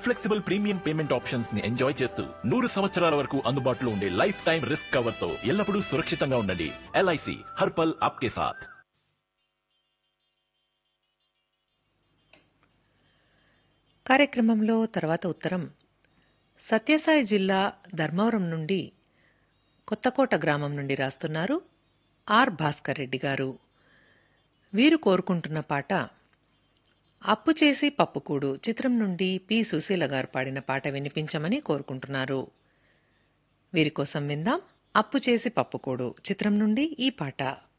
flexible premium payment options ని enjoy చేస్తూ నూరు సంవత్సరాల వరకు అందుబాటులో ఉండే లైఫ్ టైం రిస్క్ కవర్ తో ఎల్లప్పుడూ సురక్షితంగా ఉండండి ఎల్ఐసి హర్పల్ ఆప్కే సాథ్ కార్యక్రమంలో తర్వాత ఉత్తరం సత్యసాయి జిల్లా ధర్మవరం నుండి కొత్తకోట గ్రామం నుండి రాస్తున్నారు ఆర్ భాస్కర్ రెడ్డి గారు వీరు కోరుకుంటున్న పాట అప్పు చేసి పప్పుకూడు చిత్రం నుండి పి సుశీల గారు పాడిన పాట వినిపించమని కోరుకుంటున్నారు వీరి కోసం విందాం అప్పు చేసి పప్పుకూడు చిత్రం నుండి ఈ పాట